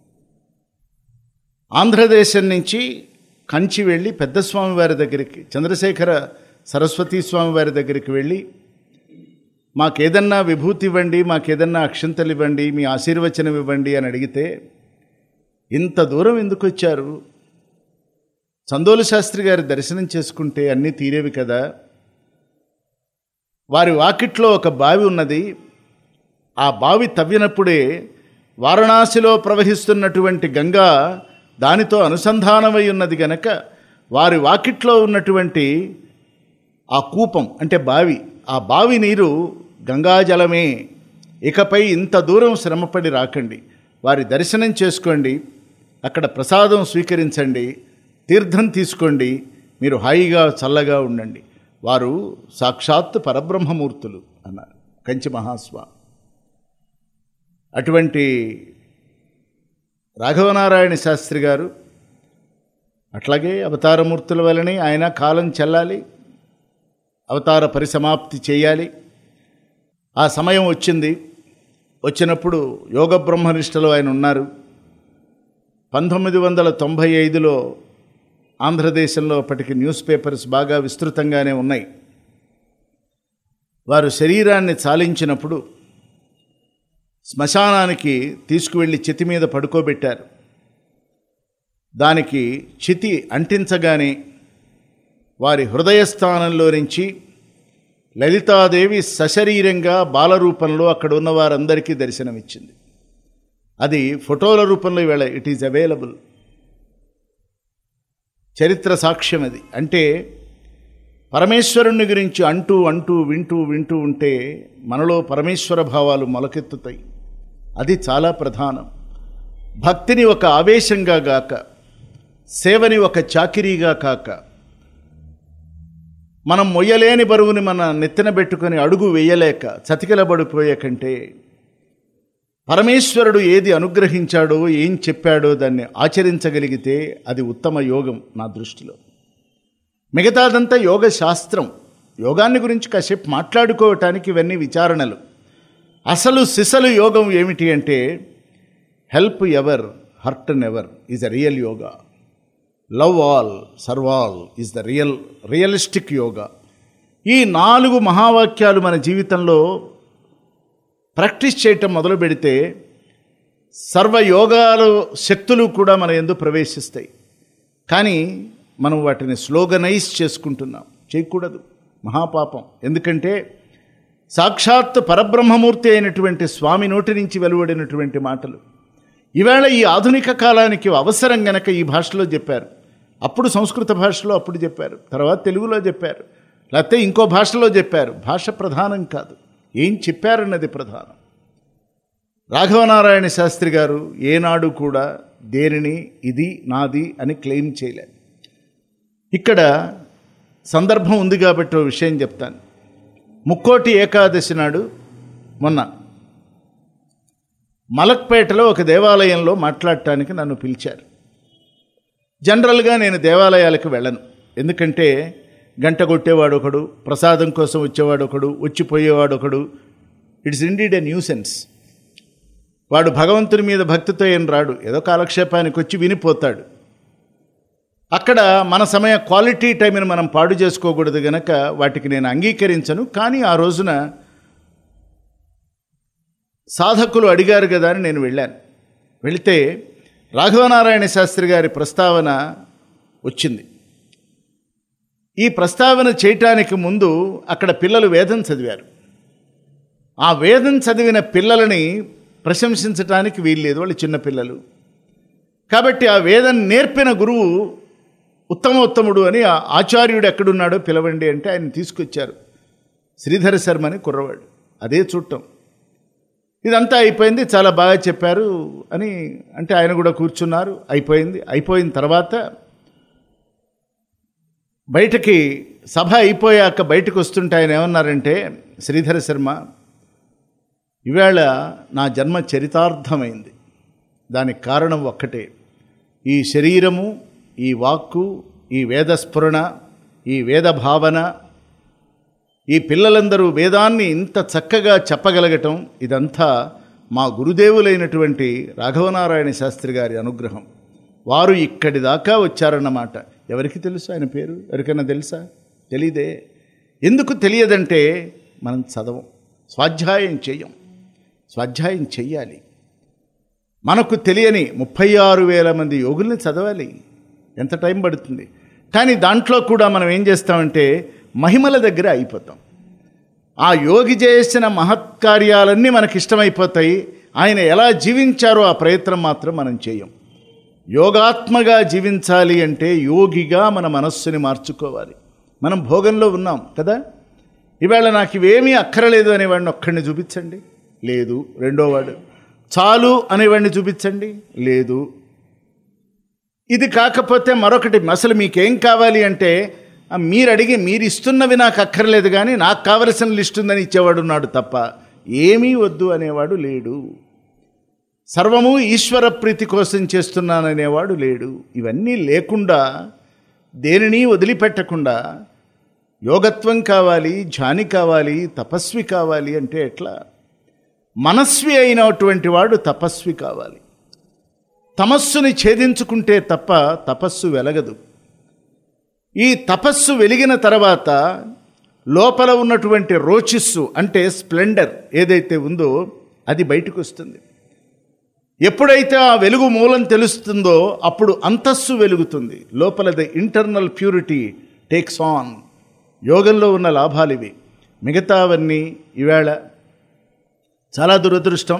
ఆంధ్రదేశం నుంచి కంచి వెళ్ళి పెద్దస్వామి వారి దగ్గరికి చంద్రశేఖర సరస్వతీ స్వామి వారి దగ్గరికి వెళ్ళి మాకేదన్నా విభూతి ఇవ్వండి మాకేదన్నా అక్షంతలు ఇవ్వండి మీ ఆశీర్వచనం ఇవ్వండి అని అడిగితే ఇంత దూరం ఎందుకు వచ్చారు చందోలు శాస్త్రి గారి దర్శనం చేసుకుంటే అన్నీ తీరేవి కదా వారి వాకిట్లో ఒక బావి ఉన్నది ఆ బావి తవ్వినప్పుడే వారణాసిలో ప్రవహిస్తున్నటువంటి గంగా దానితో అనుసంధానమై ఉన్నది గనక వారి వాకిట్లో ఉన్నటువంటి ఆ కూపం అంటే బావి ఆ బావి నీరు గంగాజలమే ఇకపై ఇంత దూరం శ్రమపడి రాకండి వారి దర్శనం చేసుకోండి అక్కడ ప్రసాదం స్వీకరించండి తీర్థం తీసుకోండి మీరు హాయిగా చల్లగా ఉండండి వారు సాక్షాత్ పరబ్రహ్మమూర్తులు అన్నారు కంచి మహాస్వామి అటువంటి రాఘవనారాయణ శాస్త్రి గారు అట్లాగే అవతారమూర్తుల వలనే ఆయన కాలం చెల్లాలి అవతార పరిసమాప్తి చేయాలి ఆ సమయం వచ్చింది వచ్చినప్పుడు యోగ బ్రహ్మనిష్టలో ఆయన ఉన్నారు పంతొమ్మిది వందల తొంభై ఐదులో ఆంధ్రదేశంలో అప్పటికి న్యూస్ పేపర్స్ బాగా విస్తృతంగానే ఉన్నాయి వారు శరీరాన్ని చాలించినప్పుడు శ్మశానానికి తీసుకువెళ్ళి చితి మీద పడుకోబెట్టారు దానికి చితి అంటించగానే వారి హృదయస్థానంలో నుంచి లలితాదేవి సశరీరంగా బాలరూపంలో అక్కడ ఉన్న వారందరికీ దర్శనమిచ్చింది అది ఫోటోల రూపంలో ఇవాళ ఇట్ ఈజ్ అవైలబుల్ చరిత్ర సాక్ష్యం అది అంటే పరమేశ్వరుణ్ణి గురించి అంటూ అంటూ వింటూ వింటూ ఉంటే మనలో పరమేశ్వర భావాలు మొలకెత్తుతాయి అది చాలా ప్రధానం భక్తిని ఒక ఆవేశంగా గాక సేవని ఒక చాకిరీగా కాక మనం మొయ్యలేని బరువుని మన నెత్తిన పెట్టుకొని అడుగు వేయలేక చతికిలబడిపోయే కంటే పరమేశ్వరుడు ఏది అనుగ్రహించాడో ఏం చెప్పాడో దాన్ని ఆచరించగలిగితే అది ఉత్తమ యోగం నా దృష్టిలో మిగతాదంతా యోగ శాస్త్రం యోగాన్ని గురించి కాసేపు మాట్లాడుకోవటానికి ఇవన్నీ విచారణలు అసలు సిసలు యోగం ఏమిటి అంటే help ever hurt never is a real yoga love all serve all is the real realistic yoga ఈ నాలుగు మహావాక్యాలు మన జీవితంలో ప్రాక్టీస్ చేయటం మొదలు పెడితే సర్వయోగాలు శక్తులు కూడా మన ఎందు ప్రవేశిస్తాయి కానీ మనం వాటిని స్లోగనైజ్ చేసుకుంటున్నాం చేయకూడదు మహాపాపం ఎందుకంటే సాక్షాత్ పరబ్రహ్మమూర్తి అయినటువంటి స్వామి నోటి నుంచి వెలువడినటువంటి మాటలు ఈవేళ ఈ ఆధునిక కాలానికి అవసరం గనక ఈ భాషలో చెప్పారు అప్పుడు సంస్కృత భాషలో అప్పుడు చెప్పారు తర్వాత తెలుగులో చెప్పారు లేకపోతే ఇంకో భాషలో చెప్పారు భాష ప్రధానం కాదు ఏం చెప్పారన్నది ప్రధానం రాఘవనారాయణ శాస్త్రి గారు ఏనాడు కూడా దేనిని ఇది నాది అని క్లెయిమ్ చేయలేదు ఇక్కడ సందర్భం ఉంది కాబట్టి ఓ విషయం చెప్తాను ముక్కోటి ఏకాదశి నాడు మొన్న మలక్పేటలో ఒక దేవాలయంలో మాట్లాడటానికి నన్ను పిలిచారు జనరల్గా నేను దేవాలయాలకు వెళ్ళను ఎందుకంటే గంట కొట్టేవాడు ఒకడు ప్రసాదం కోసం వచ్చేవాడు ఒకడు వచ్చిపోయేవాడు ఒకడు ఇట్స్ ఇండీడ్ ఎ న్యూసెన్స్ వాడు భగవంతుని మీద భక్తితో ఏం రాడు ఏదో కాలక్షేపానికి వచ్చి వినిపోతాడు అక్కడ మన సమయ క్వాలిటీ టైంని మనం పాడు చేసుకోకూడదు గనక వాటికి నేను అంగీకరించను కానీ ఆ రోజున సాధకులు అడిగారు కదా అని నేను వెళ్ళాను వెళితే రాఘవనారాయణ శాస్త్రి గారి ప్రస్తావన వచ్చింది ఈ ప్రస్తావన చేయటానికి ముందు అక్కడ పిల్లలు వేదం చదివారు ఆ వేదం చదివిన పిల్లలని ప్రశంసించటానికి వీల్లేదు వాళ్ళు చిన్నపిల్లలు కాబట్టి ఆ వేదం నేర్పిన గురువు ఉత్తమోత్తముడు అని ఆ ఆచార్యుడు ఎక్కడున్నాడో పిలవండి అంటే ఆయన తీసుకొచ్చారు శ్రీధర శర్మ అని కుర్రవాడు అదే చూడటం ఇదంతా అయిపోయింది చాలా బాగా చెప్పారు అని అంటే ఆయన కూడా కూర్చున్నారు అయిపోయింది అయిపోయిన తర్వాత బయటకి సభ అయిపోయాక బయటకు వస్తుంటే ఆయన ఏమన్నారంటే శ్రీధర శర్మ ఈవేళ నా జన్మ చరితార్థమైంది దానికి కారణం ఒక్కటే ఈ శరీరము ఈ వాక్కు ఈ వేదస్ఫురణ ఈ వేద భావన ఈ పిల్లలందరూ వేదాన్ని ఇంత చక్కగా చెప్పగలగటం ఇదంతా మా గురుదేవులైనటువంటి రాఘవనారాయణ శాస్త్రి గారి అనుగ్రహం వారు ఇక్కడి దాకా వచ్చారన్నమాట ఎవరికి తెలుసు ఆయన పేరు ఎవరికైనా తెలుసా తెలీదే ఎందుకు తెలియదంటే మనం చదవం స్వాధ్యాయం చెయ్యం స్వాధ్యాయం చెయ్యాలి మనకు తెలియని ముప్పై ఆరు వేల మంది యోగుల్ని చదవాలి ఎంత టైం పడుతుంది కానీ దాంట్లో కూడా మనం ఏం చేస్తామంటే మహిమల దగ్గర అయిపోతాం ఆ యోగి చేసిన మహత్కార్యాలన్నీ మనకి ఇష్టమైపోతాయి ఆయన ఎలా జీవించారో ఆ ప్రయత్నం మాత్రం మనం చేయం యోగాత్మగా జీవించాలి అంటే యోగిగా మన మనస్సుని మార్చుకోవాలి మనం భోగంలో ఉన్నాం కదా ఈవేళ నాకు ఇవేమీ అక్కరలేదు అనేవాడిని ఒక్కడిని చూపించండి లేదు రెండోవాడు చాలు అనేవాడిని చూపించండి లేదు ఇది కాకపోతే మరొకటి అసలు మీకేం కావాలి అంటే ఆ, మీరు అడిగి మీరు ఇస్తున్నవి నాకు అక్కర్లేదు కానీ నాకు కావలసిన లిస్ట్ ఉందని ఇచ్చేవాడు ఉన్నాడు తప్ప ఏమీ వద్దు అనేవాడు లేడు సర్వము ఈశ్వర ప్రీతి కోసం చేస్తున్నాననేవాడు లేడు ఇవన్నీ లేకుండా దేనిని వదిలిపెట్టకుండా యోగత్వం కావాలి ధ్యాని కావాలి తపస్వి కావాలి అంటే ఎట్లా మనస్వి అయినటువంటి వాడు తపస్వి కావాలి తమస్సుని ఛేదించుకుంటే తప్ప తపస్సు వెలగదు ఈ తపస్సు వెలిగిన తర్వాత లోపల ఉన్నటువంటి రోచిస్సు అంటే స్ప్లెండర్ ఏదైతే ఉందో అది బయటకు వస్తుంది ఎప్పుడైతే ఆ వెలుగు మూలం తెలుస్తుందో అప్పుడు అంతస్సు వెలుగుతుంది లోపల the internal purity takes on యోగంలో ఉన్న లాభాలు ఇవి మిగతావన్నీ ఈవేళ చాలా దురదృష్టం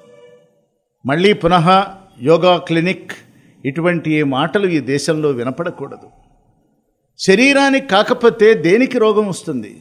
మళ్ళీ పునః యోగా క్లినిక్ ఇటువంటి మాటలు ఈ దేశంలో వినపడకూడదు శరీరానికి కాకపోతే దేనికి రోగం వస్తుంది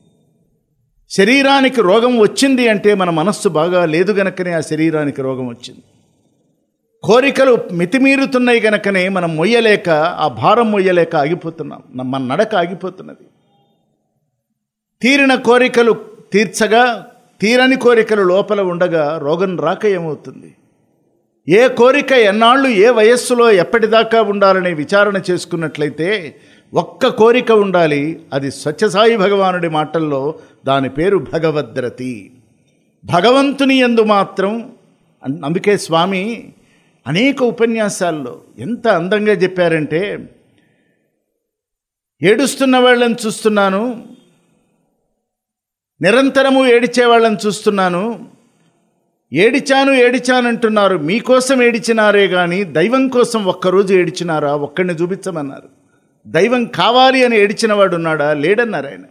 శరీరానికి రోగం వచ్చింది అంటే మన మనస్సు బాగా లేదు గనకనే ఆ శరీరానికి రోగం వచ్చింది కోరికలు మితిమీరుతున్నాయి గనకనే మనం మొయ్యలేక ఆ భారం మొయ్యలేక ఆగిపోతున్నాం న- మన నడక ఆగిపోతున్నది తీరిన కోరికలు తీర్చగా తీరని కోరికలు లోపల ఉండగా రోగం రాక ఏమవుతుంది ఏ కోరిక ఎన్నాళ్ళు ఏ వయస్సులో ఎప్పటిదాకా ఉండాలనే విచారణ చేసుకున్నట్లయితే ఒక్క కోరిక ఉండాలి అది సత్యసాయి భగవానుడి మాటల్లో దాని పేరు భగవద్రతి భగవంతుని ఎందు మాత్రం అన్- అందుకే స్వామి అనేక ఉపన్యాసాల్లో ఎంత అందంగా చెప్పారంటే ఏడుస్తున్న వాళ్ళని చూస్తున్నాను నిరంతరము ఏడిచే వాళ్ళని చూస్తున్నాను ఏడిచాను ఏడిచాను అంటున్నారు మీకోసం ఏడిచినారే కానీ దైవం కోసం ఒక్కరోజు ఏడిచినారా ఒక్కడిని చూపించమన్నారు దైవం కావాలి అని ఏడిచినవాడు ఉన్నాడా లేడన్నారు ఆయన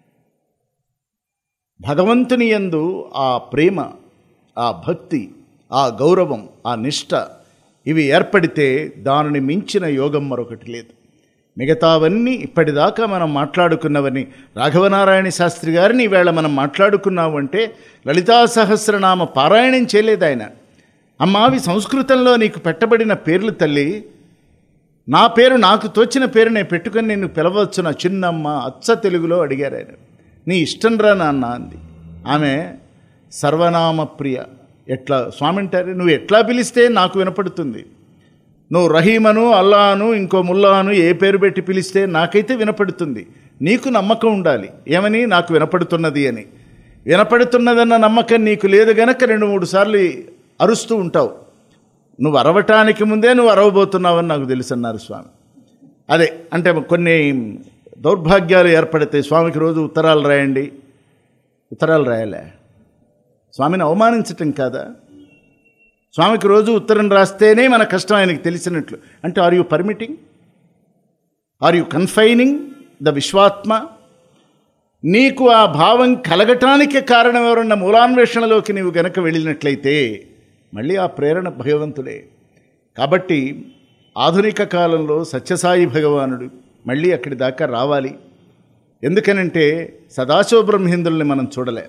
భగవంతుని యందు ఆ ప్రేమ ఆ భక్తి ఆ గౌరవం ఆ నిష్ట ఇవి ఏర్పడితే దానిని మించిన యోగం మరొకటి లేదు మిగతావన్నీ ఇప్పటిదాకా మనం మాట్లాడుకున్నవని రాఘవనారాయణ శాస్త్రి గారిని ఈవేళ మనం మాట్లాడుకున్నాము అంటే లలితా సహస్రనామ పారాయణం చేయలేదు ఆయన అమ్మా అవి సంస్కృతంలో నీకు పెట్టబడిన పేర్లు తల్లి నా పేరు నాకు తోచిన పేరు నేను పెట్టుకొని నేను పిలవచ్చు నా చిన్నమ్మ అచ్చ తెలుగులో అడిగారు ఆయన నీ ఇష్టం రా నాన్న అంది ఆమె సర్వనామ ప్రియ ఎట్లా స్వామి అంటారు నువ్వు ఎట్లా పిలిస్తే నాకు వినపడుతుంది నువ్వు రహీమను అల్లాను ఇంకో ముల్లాను ఏ పేరు పెట్టి పిలిస్తే నాకైతే వినపడుతుంది నీకు నమ్మకం ఉండాలి ఏమని నాకు వినపడుతున్నది అని వినపడుతున్నదన్న నమ్మకం నీకు లేదు గనక రెండు మూడు సార్లు అరుస్తూ ఉంటావు నువ్వు అరవటానికి ముందే నువ్వు అరవబోతున్నావని నాకు తెలుసు అన్నారు స్వామి అదే అంటే కొన్ని దౌర్భాగ్యాలు ఏర్పడతాయి స్వామికి రోజు ఉత్తరాలు రాయండి ఉత్తరాలు రాయలే స్వామిని అవమానించటం కాదా స్వామికి రోజు ఉత్తరం రాస్తేనే మన కష్టం ఆయనకి తెలిసినట్లు అంటే are you permitting are you confining the విశ్వాత్మ నీకు ఆ భావం కలగటానికి కారణం ఎవరన్న మూలాన్వేషణలోకి నీవు గనక వెళ్ళినట్లయితే మళ్ళీ ఆ ప్రేరణ భగవంతుడే కాబట్టి ఆధునిక కాలంలో సత్యసాయి భగవానుడు మళ్ళీ అక్కడి దాకా రావాలి ఎందుకనంటే సదాశివ బ్రహ్మేంద్రుల్ని మనం చూడలే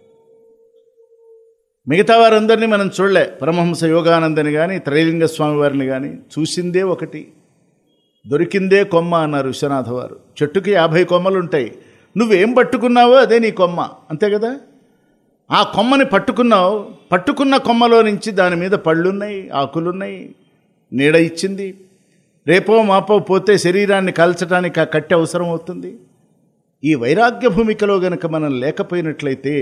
మిగతా వారందరినీ మనం చూడలే పరమహంస యోగానందని కానీ త్రైలింగ స్వామి వారిని కానీ చూసిందే ఒకటి దొరికిందే కొమ్మ అన్నారు విశ్వనాథ వారు చెట్టుకి యాభై కొమ్మలు ఉంటాయి నువ్వేం పట్టుకున్నావో అదే నీ కొమ్మ అంతే కదా ఆ కొమ్మని పట్టుకున్నావు పట్టుకున్న కొమ్మలో నుంచి దాని మీద పళ్ళున్నాయి ఆకులున్నాయి నీడ ఇచ్చింది రేపో మాపో పోతే శరీరాన్ని కాల్చడానికి ఆ కట్టె అవసరం అవుతుంది ఈ వైరాగ్య భూమికలో గనక మనం లేకపోయినట్లయితే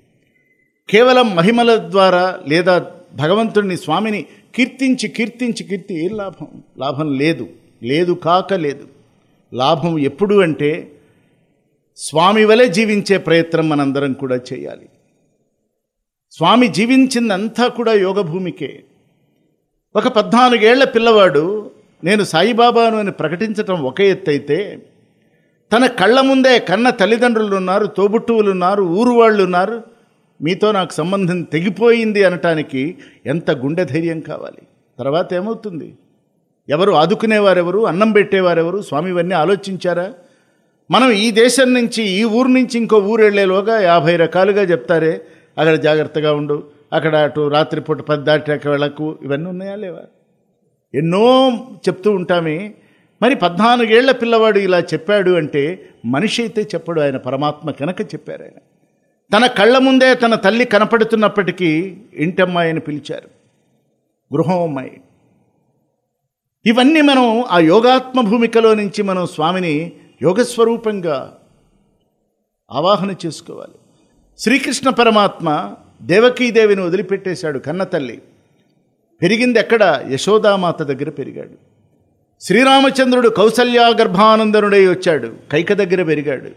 కేవలం మహిమల ద్వారా లేదా భగవంతుడిని స్వామిని కీర్తించి కీర్తించి కీర్తి ఏం లాభం లాభం లేదు లేదు కాక లేదు లాభం ఎప్పుడు అంటే స్వామి వలె జీవించే ప్రయత్నం మనందరం కూడా చేయాలి స్వామి జీవించిందంతా కూడా యోగ భూమికే ఒక పద్నాలుగేళ్ల పిల్లవాడు నేను సాయిబాబాను అని ప్రకటించటం ఒక ఎత్తైతే తన కళ్ళ ముందే కన్న తల్లిదండ్రులు ఉన్నారు తోబుట్టువులు ఉన్నారు ఊరు వాళ్ళు ఉన్నారు మీతో నాకు సంబంధం తెగిపోయింది అనటానికి ఎంత గుండె ధైర్యం కావాలి తర్వాత ఏమవుతుంది ఎవరు ఆదుకునేవారెవరు అన్నం పెట్టేవారెవరు స్వామి ఇవన్నీ ఆలోచించారా మనం ఈ దేశం నుంచి ఈ ఊరు నుంచి ఇంకో ఊరు వెళ్ళేలోగా యాభై రకాలుగా చెప్తారే అక్కడ జాగ్రత్తగా ఉండు అక్కడ అటు రాత్రిపూట పది దాటాక వెళ్ళకు ఇవన్నీ ఉన్నాయా లేవా ఎన్నో చెప్తూ ఉంటామే మరి పద్నాలుగేళ్ల పిల్లవాడు ఇలా చెప్పాడు అంటే మనిషి అయితే చెప్పడు ఆయన పరమాత్మ కనుక చెప్పారు ఆయన తన కళ్ళ ముందే తన తల్లి కనపడుతున్నప్పటికీ ఇంటమ్మాయిని పిలిచారు గృహం అమ్మాయి ఇవన్నీ మనం ఆ యోగాత్మ భూమికలో నుంచి మనం స్వామిని యోగస్వరూపంగా ఆవాహన చేసుకోవాలి శ్రీకృష్ణ పరమాత్మ దేవకీదేవిని వదిలిపెట్టేశాడు కన్న తల్లి పెరిగింది ఎక్కడ యశోదామాత దగ్గర పెరిగాడు శ్రీరామచంద్రుడు కౌసల్యా గర్భానందనుడై వచ్చాడు కైక దగ్గర పెరిగాడు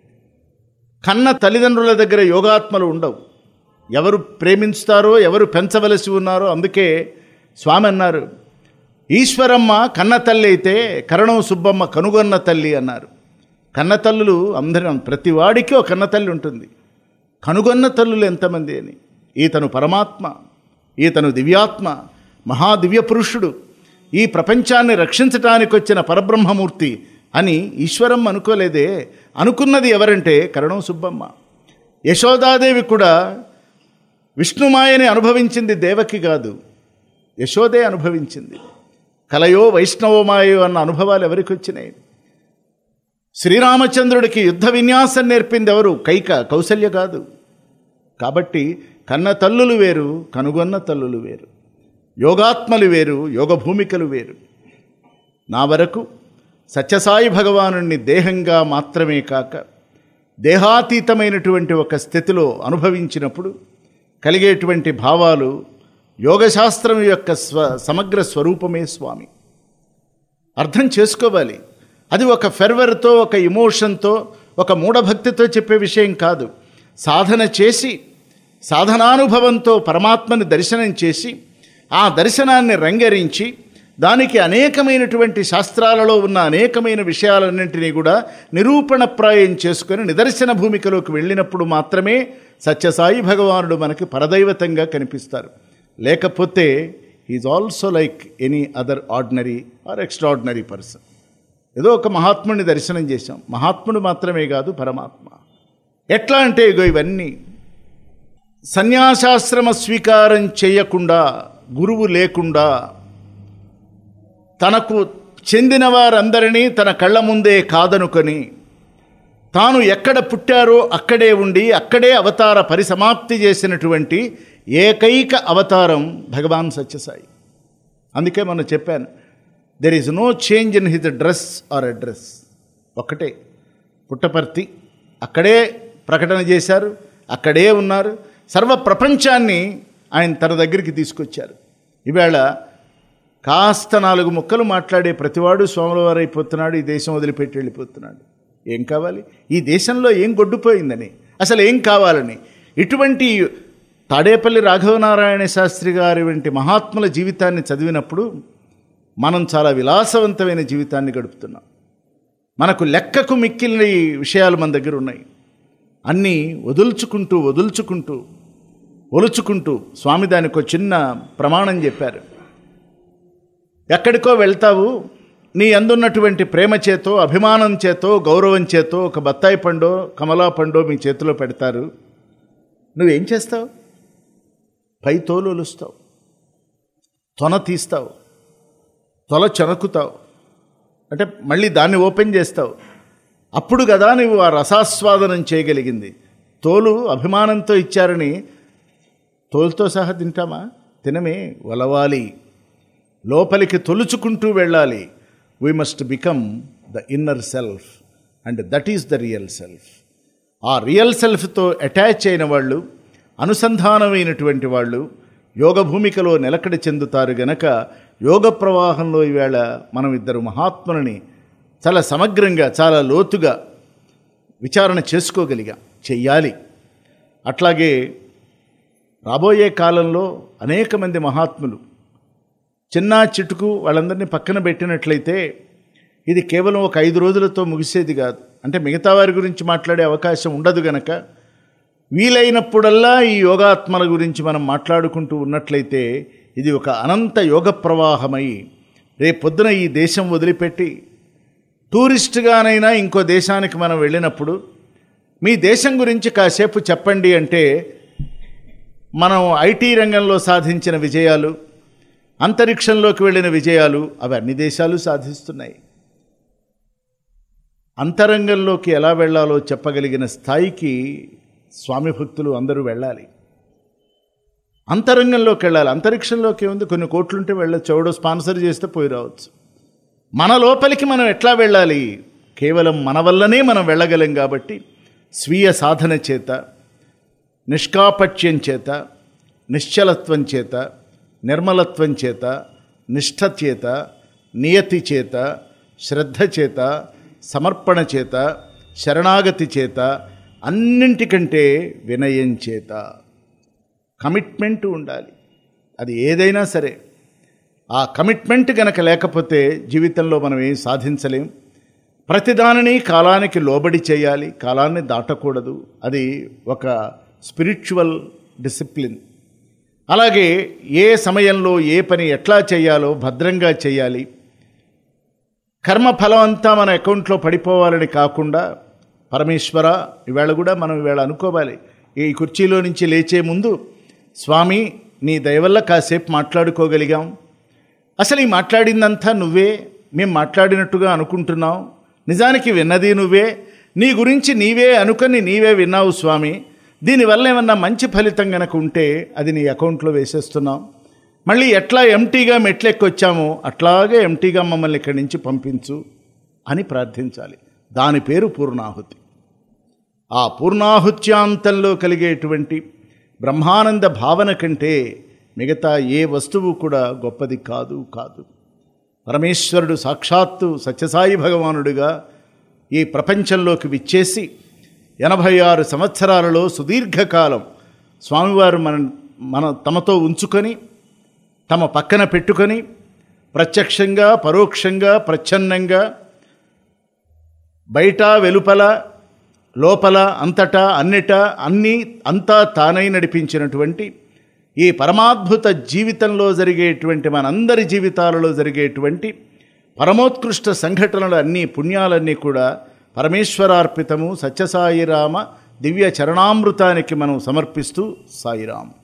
కన్న తల్లిదండ్రుల దగ్గర యోగాత్మలు ఉండవు ఎవరు ప్రేమించుతారో ఎవరు పెంచవలసి ఉన్నారో అందుకే స్వామి అన్నారు ఈశ్వరమ్మ కన్న తల్లి అయితే కరణం సుబ్బమ్మ కనుగొన్న తల్లి అన్నారు కన్న తల్లులు అందరం ప్రతి వాడికి ఒక కన్న తల్లి ఉంటుంది కనుగొన్న తల్లులు ఎంతమంది అని ఈతను పరమాత్మ ఈతను దివ్యాత్మ మహాదివ్య పురుషుడు ఈ ప్రపంచాన్ని రక్షించటానికి వచ్చిన పరబ్రహ్మమూర్తి అని ఈశ్వరం అనుకోలేదే అనుకున్నది ఎవరంటే కరణం సుబ్బమ్మ యశోదాదేవి కూడా విష్ణుమాయని అనుభవించింది దేవకి కాదు యశోదే అనుభవించింది కలయో వైష్ణవమాయో అన్న అనుభవాలు ఎవరికి వచ్చినాయి శ్రీరామచంద్రుడికి యుద్ధ విన్యాసం నేర్పింది ఎవరు కైక కౌసల్య కాదు కాబట్టి కన్న తల్లులు వేరు కనుగొన్న తల్లులు వేరు యోగాత్మలు వేరు యోగ భూమికలు వేరు నా వరకు సత్యసాయి భగవానుణ్ణి దేహంగా మాత్రమే కాక దేహాతీతమైనటువంటి ఒక స్థితిలో అనుభవించినప్పుడు కలిగేటువంటి భావాలు యోగశాస్త్రం యొక్క స్వ సమగ్ర స్వరూపమే స్వామి అర్థం చేసుకోవాలి అది ఒక ఫెర్వర్తో ఒక ఇమోషన్తో ఒక మూఢభక్తితో చెప్పే విషయం కాదు సాధన చేసి సాధనానుభవంతో పరమాత్మని దర్శనం చేసి ఆ దర్శనాన్ని రంగరించి దానికి అనేకమైనటువంటి శాస్త్రాలలో ఉన్న అనేకమైన విషయాలన్నింటినీ కూడా నిరూపణప్రాయం చేసుకొని నిదర్శన భూమికలోకి వెళ్ళినప్పుడు మాత్రమే సత్యసాయి భగవానుడు మనకి పరదైవతంగా కనిపిస్తారు లేకపోతే is also like any other ordinary or extraordinary person ఏదో ఒక మహాత్ముడిని దర్శనం చేశాం మహాత్ముడు మాత్రమే కాదు పరమాత్మ ఎట్లా అంటే ఇగో ఇవన్నీ సన్యాసాశ్రమ స్వీకారం చేయకుండా గురువు లేకుండా తనకు చెందిన వారందరినీ తన కళ్ళ ముందే కాదనుకొని తాను ఎక్కడ పుట్టారో అక్కడే ఉండి అక్కడే అవతార పరిసమాప్తి చేసినటువంటి ఏకైక అవతారం భగవాన్ సత్యసాయి అందుకే మనం చెప్పాను there is no change in his dress are address ఒక్కటే పుట్టపర్తి అక్కడే ప్రకటన చేశారు అక్కడే ఉన్నారు సర్వ ప్రపంచాన్ని ఆయన తన దగ్గరికి తీసుకొచ్చారు ఈవేళ కాస్త నాలుగు ముక్కలు మాట్లాడే ప్రతివాడు స్వాములవారు అయిపోతున్నాడు ఈ దేశం వదిలిపెట్టి వెళ్ళిపోతున్నాడు ఏం కావాలి ఈ దేశంలో ఏం గొడ్డుపోయిందని అసలు ఏం కావాలని ఇటువంటి తాడేపల్లి రాఘవనారాయణ శాస్త్రి గారి వంటి మహాత్ముల జీవితాన్ని చదివినప్పుడు మనం చాలా విలాసవంతమైన జీవితాన్ని గడుపుతున్నాం మనకు లెక్కకు మిక్కిలిన విషయాలు మన దగ్గర ఉన్నాయి అన్నీ వదుల్చుకుంటూ వదుల్చుకుంటూ ఒలుచుకుంటూ స్వామి దానికి ఒక చిన్న ప్రమాణం చెప్పారు ఎక్కడికో వెళ్తావు నీ అందున్నటువంటి ప్రేమ చేతో అభిమానం చేతో గౌరవం చేతో ఒక బత్తాయి పండో కమలా పండో మీ చేతిలో పెడతారు నువ్వేం చేస్తావు పై తోలు ఒలుస్తావు తొన తీస్తావు తొల చెనకుతావు అంటే మళ్ళీ దాన్ని ఓపెన్ చేస్తావు అప్పుడు కదా నువ్వు ఆ రసాస్వాదనం చేయగలిగింది తోలు అభిమానంతో ఇచ్చారని తోలుతో సహా తింటామా తినమే వలవాలి లోపలికి తొలుచుకుంటూ వెళ్ళాలి we must become the inner self and that is the real self ఆ రియల్ సెల్ఫ్తో అటాచ్ అయిన వాళ్ళు అనుసంధానమైనటువంటి వాళ్ళు యోగ భూమికలో నిలకడ చెందుతారు గనక యోగ ప్రవాహంలో ఈవేళ మనం ఇద్దరు మహాత్ములని చాలా సమగ్రంగా చాలా లోతుగా విచారణ చేసుకోగలిగాం చెయ్యాలి అట్లాగే రాబోయే కాలంలో అనేక మంది మహాత్ములు చిన్న చిటుకు వాళ్ళందరినీ పక్కన పెట్టినట్లయితే ఇది కేవలం ఒక ఐదు రోజులతో ముగిసేది కాదు అంటే మిగతా వారి గురించి మాట్లాడే అవకాశం ఉండదు గనక వీలైనప్పుడల్లా ఈ యోగాత్మల గురించి మనం మాట్లాడుకుంటూ ఉన్నట్లయితే ఇది ఒక అనంత యోగ ప్రవాహమై రేపొద్దున ఈ దేశం వదిలిపెట్టి టూరిస్ట్గానైనా ఇంకో దేశానికి మనం వెళ్ళినప్పుడు మీ దేశం గురించి కాసేపు చెప్పండి అంటే మనం ఐటీ రంగంలో సాధించిన విజయాలు అంతరిక్షంలోకి వెళ్ళిన విజయాలు అవి అన్ని దేశాలు సాధిస్తున్నాయి అంతరంగంలోకి ఎలా వెళ్ళాలో చెప్పగలిగిన స్థాయికి స్వామి భక్తులు అందరూ వెళ్ళాలి అంతరంగంలోకి వెళ్ళాలి అంతరిక్షంలోకి ఏముంది కొన్ని కోట్లుంటే వెళ్ళచ్చు ఎవడో స్పాన్సర్ చేస్తే పోయి రావచ్చు మన లోపలికి మనం ఎట్లా వెళ్ళాలి కేవలం మన వల్లనే మనం వెళ్ళగలం కాబట్టి స్వీయ సాధన చేత నిష్కాపట్యం చేత నిశ్చలత్వం చేత నిర్మలత్వం చేత నిష్ఠ చేత నియతి చేత శ్రద్ధ చేత సమర్పణ చేత శరణాగతి చేత అన్నింటికంటే వినయం చేత కమిట్మెంట్ ఉండాలి అది ఏదైనా సరే ఆ కమిట్మెంట్ గనక లేకపోతే జీవితంలో మనం ఏం సాధించలేం ప్రతిదానిని కాలానికి లోబడి చేయాలి కాలాన్ని దాటకూడదు అది ఒక స్పిరిచువల్ డిసిప్లిన్ అలాగే ఏ సమయంలో ఏ పని ఎట్లా చేయాలో భద్రంగా చేయాలి కర్మఫలం అంతా మన అకౌంట్లో పడిపోవాలని కాకుండా పరమేశ్వర ఈవేళ కూడా మనం ఈవేళ అనుకోవాలి ఈ కుర్చీలో నుంచి లేచే ముందు స్వామి నీ దయవల్ల కాసేపు మాట్లాడుకోగలిగాం అసలు ఈ మాట్లాడిందంతా నువ్వే మేము మాట్లాడినట్టుగా అనుకుంటున్నాం నిజానికి విన్నది నువ్వే నీ గురించి నీవే అనుకొని నీవే విన్నావు స్వామి దీనివల్ల ఏమన్నా మంచి ఫలితం గనక ఉంటే అది నీ అకౌంట్లో వేసేస్తున్నాం మళ్ళీ ఎట్లా ఎంటీగా మెట్లెక్కొచ్చామో అట్లాగే ఎంటీగా మమ్మల్ని ఇక్కడి నుంచి పంపించు అని ప్రార్థించాలి దాని పేరు పూర్ణాహుతి ఆ పూర్ణాహుత్యాంతంలో కలిగేటువంటి బ్రహ్మానంద భావన కంటే మిగతా ఏ వస్తువు కూడా గొప్పది కాదు కాదు పరమేశ్వరుడు సాక్షాత్తు సత్యసాయి భగవానుడిగా ఈ ప్రపంచంలోకి విచ్చేసి ఎనభై ఆరు సంవత్సరాలలో సుదీర్ఘకాలం స్వామివారు మన మన తమతో ఉంచుకొని తమ పక్కన పెట్టుకొని ప్రత్యక్షంగా పరోక్షంగా ప్రచ్ఛన్నంగా బయట వెలుపల లోపల అంతటా అన్నిటా అన్నీ అంతా తానై నడిపించినటువంటి ఈ పరమాద్భుత జీవితంలో జరిగేటువంటి మనందరి జీవితాలలో జరిగేటువంటి పరమోత్కృష్ట సంఘటనలు అన్నీ పుణ్యాలన్నీ కూడా పరమేశ్వరార్పితము సత్యసాయిరామ దివ్య చరణామృతానికి మనం సమర్పిస్తూ సాయిరాం